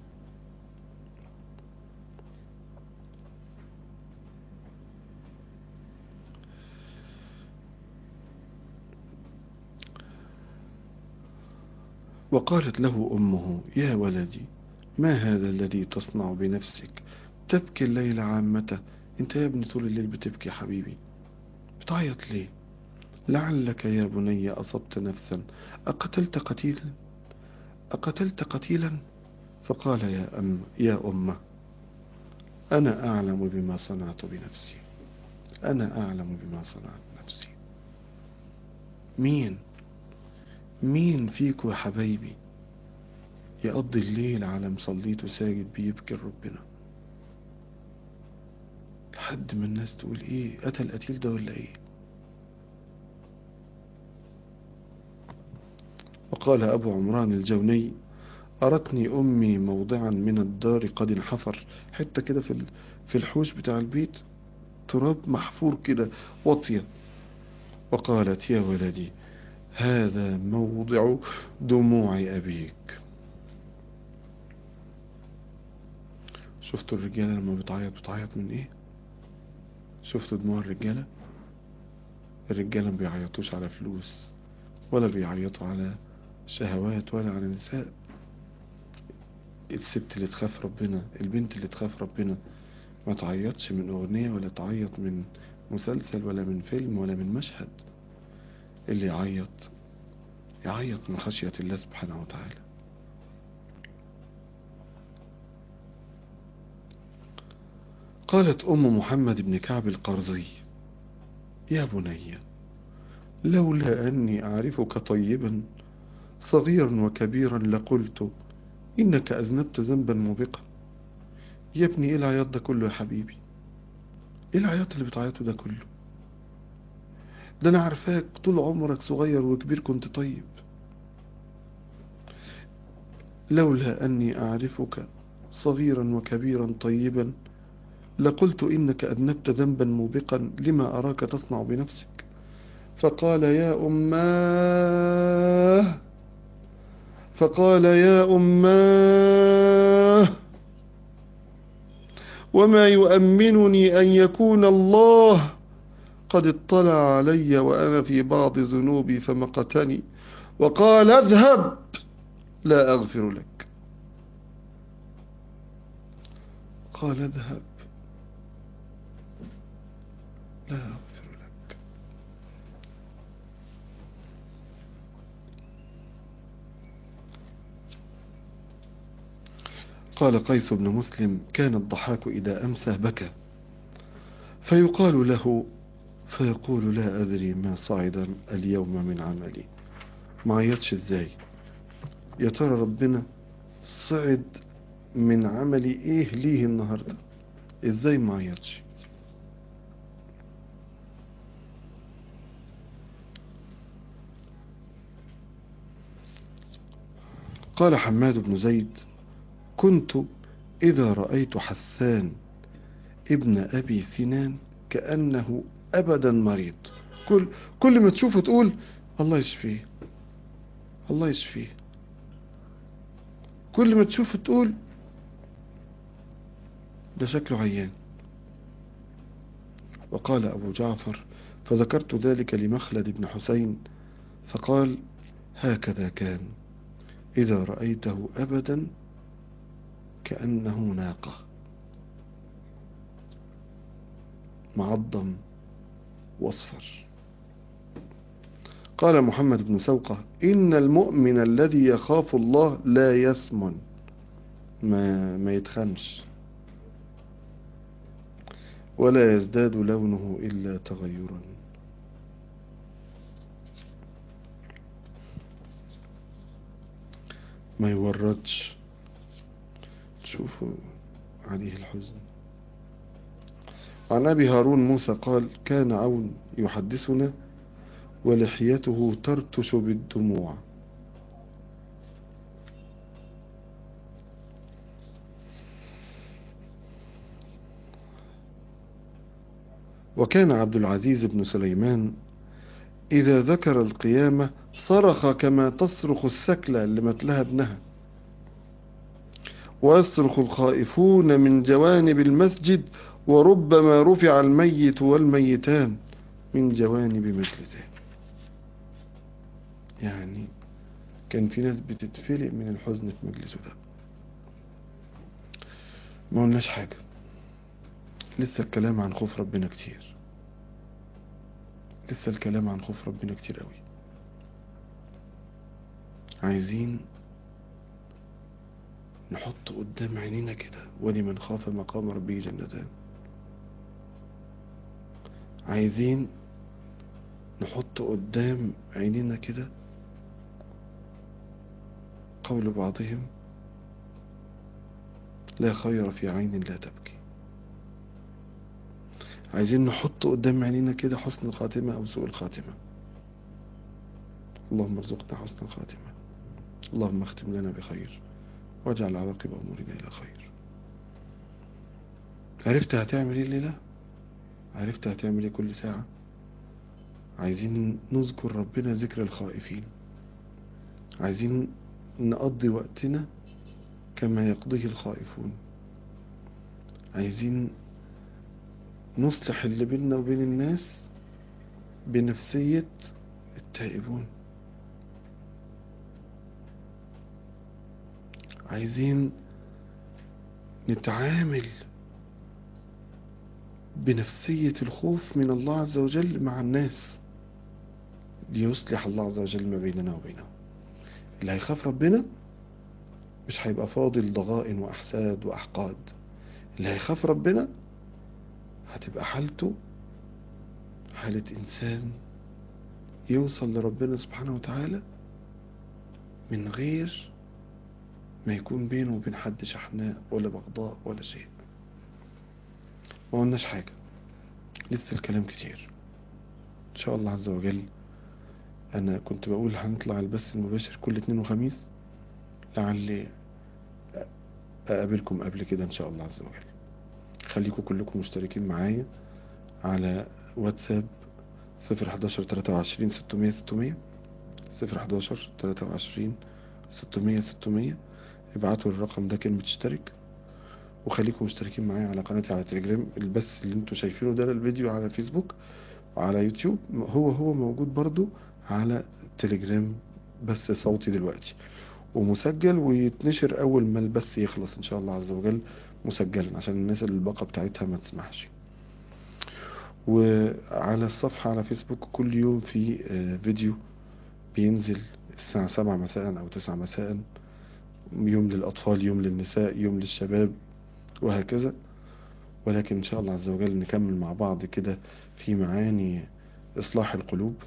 وقالت له أمه يا ولدي ما هذا الذي تصنع بنفسك تبكي الليل عامته انت يا ابني طول الليل بتبكي حبيبي بتعيط ليه لعلك يا بني أصبت نفسا أقتلت قتيلا أقتلت قتيلا فقال يا أم يا أمه أنا أعلم بما صنعت بنفسي أنا أعلم بما صنعت نفسي مين مين فيكم يا حبايبي يقضي الليل على مصليت وساجد بيبكي ربنا حد من الناس تقول ايه قتل قتيل ده ولا ايه وقال ابو عمران الجوني أرتني أمي موضعا من الدار قد انحفر حتة كده في في الحوش بتاع البيت تراب محفور كده واطية وقالت يا ولدي هذا موضع دموع أبيك شفتوا الرجالة لما بتعيط بتعيط من ايه شفتوا دموع الرجالة الرجالة ما بيعيطوش على فلوس ولا بيعيطوا على شهوات ولا على نساء الست اللي تخاف ربنا البنت اللي تخاف ربنا ما تعيطش من أغنية ولا تعيط من مسلسل ولا من فيلم ولا من مشهد اللي يعيط يعيط من خشية الله سبحانه وتعالى قالت أم محمد بن كعب القرظي يا بني لولا أني أعرفك طيبا صغيرا وكبيرا لقلت إنك أذنبت ذنبا موبقا يا ابني إيه العياط ده كله يا حبيبي إيه العياط اللي بتعيطه ده كله ده أنا عارفاك طول عمرك صغير وكبير كنت طيب لولا أني أعرفك صغيرا وكبيرا طيبا لقلت إنك أذنبت ذنبا موبقا لما أراك تصنع بنفسك فقال يا أماه فقال يا أماه وما يؤمنني أن يكون الله قد اطلع علي وأنا في بعض ذنوبي فمقتني وقال اذهب لا أغفر لك قال اذهب لا أغفر لك قال قيس بن مسلم كان الضحاك إذا أمسى بكى فيقال له فيقول لا أدري ما صعد اليوم من عملي ما عيطش ازاي يا ترى ربنا صعد من عملي ايه ليه النهاردة ازاي ما عيطش قال حماد بن زيد كنت إذا رأيت حسان ابن أبي سنان كأنه أبدا مريض كل, كل ما تشوفه تقول الله يشفيه الله يشفيه كل ما تشوفه تقول ده شكله عيان وقال أبو جعفر فذكرت ذلك لمخلد بن حسين فقال هكذا كان إذا رأيته أبدا كأنه ناقة معظم واصفر قال محمد بن سوقة إن المؤمن الذي يخاف الله لا يسمن ما, ما يتخنش ولا يزداد لونه إلا تغيرا ما يوردش شوفوا عليه الحزن عن أبي هارون موسى قال كان عون يحدثنا ولحيته ترتش بالدموع وكان عبد العزيز بن سليمان إذا ذكر القيامة صرخ كما تصرخ السكلة اللي متلها ابنها ويصرخ الخائفون من جوانب المسجد وربما رفع الميت والميتان من جوانب مجلسه يعني كان في ناس بتتفلق من الحزن في مجلسه ده ما قلناش حاجة لسه الكلام عن خوف ربنا كتير لسه الكلام عن خوف ربنا كتير قوي عايزين نحط قدام عينينا كده ولمن خاف مقام ربه جنتان عايزين نحط قدام عينينا كده قول بعضهم لا خير في عين لا تبكي عايزين نحط قدام عينينا كده حسن الخاتمة أو سوء الخاتمة اللهم ارزقنا حسن الخاتمة اللهم اختم لنا بخير واجعل عواقب أمورنا إلى خير عرفت هتعمل ايه الليلة عرفت هتعمل ايه كل ساعة عايزين نذكر ربنا ذكر الخائفين عايزين نقضي وقتنا كما يقضيه الخائفون عايزين نصلح اللي بيننا وبين الناس بنفسية التائبون عايزين نتعامل بنفسية الخوف من الله عز وجل مع الناس ليصلح الله عز وجل ما بيننا وبينهم اللي هيخاف ربنا مش هيبقى فاضل ضغائن وأحساد وأحقاد اللي هيخاف ربنا هتبقى حالته حالة إنسان يوصل لربنا سبحانه وتعالى من غير ما يكون بينه وبين حد شحناء ولا بغضاء ولا شيء ما قلناش حاجة لسه الكلام كتير إن شاء الله عز وجل أنا كنت بقول هنطلع البث المباشر كل اتنين وخميس لعلي أقابلكم قبل كده إن شاء الله عز وجل خليكم كلكم مشتركين معايا على واتساب صفر حداشر تلاتة وعشرين ستمية ستمية صفر حداشر تلاتة وعشرين ستمية ستمية ابعتوا الرقم ده كلمة اشترك وخليكم مشتركين معايا على قناتي على تليجرام البث اللي انتوا شايفينه ده الفيديو على فيسبوك وعلى يوتيوب هو هو موجود برضو على تليجرام بث صوتي دلوقتي ومسجل ويتنشر اول ما البث يخلص ان شاء الله عز وجل مسجلا عشان الناس اللي الباقة بتاعتها ما تسمحش وعلى الصفحة على فيسبوك كل يوم في فيديو بينزل الساعة سبعة مساء او تسعة مساء يوم للأطفال يوم للنساء يوم للشباب وهكذا ولكن إن شاء الله عز وجل نكمل مع بعض كده في معاني إصلاح القلوب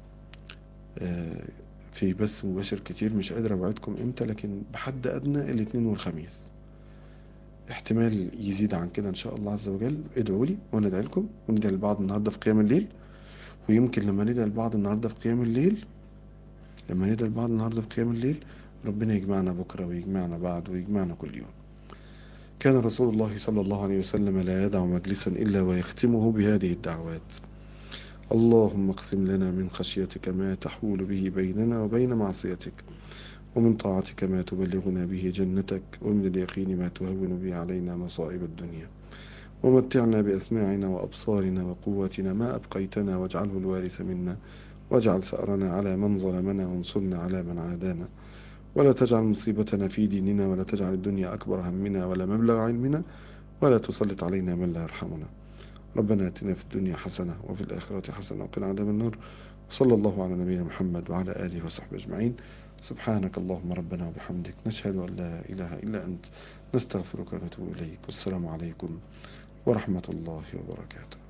في بث مباشر كتير مش قادر أوعدكم إمتى لكن بحد أدنى الاثنين والخميس احتمال يزيد عن كده إن شاء الله عز وجل ادعوا لي وأنا أدعي لكم وندعي لبعض النهاردة في قيام الليل ويمكن لما ندعي لبعض النهاردة في قيام الليل لما ندعي لبعض النهاردة في قيام الليل ربنا يجمعنا بكرة ويجمعنا بعد ويجمعنا كل يوم كان رسول الله صلى الله عليه وسلم لا يدع مجلسا إلا ويختمه بهذه الدعوات اللهم اقسم لنا من خشيتك ما تحول به بيننا وبين معصيتك ومن طاعتك ما تبلغنا به جنتك ومن اليقين ما تهون به علينا مصائب الدنيا ومتعنا بأسماعنا وأبصارنا وقوتنا ما أبقيتنا واجعله الوارث منا واجعل ثأرنا على من ظلمنا وانصرنا على من عادانا ولا تجعل مصيبتنا في ديننا ولا تجعل الدنيا أكبر همنا ولا مبلغ علمنا ولا تسلط علينا من لا يرحمنا ربنا اتنا في الدنيا حسنة وفي الآخرة حسنة وقنا عذاب النار وصلى الله على نبينا محمد وعلى آله وصحبه أجمعين سبحانك اللهم ربنا وبحمدك نشهد أن لا إله إلا أنت نستغفرك ونتوب إليك والسلام عليكم ورحمة الله وبركاته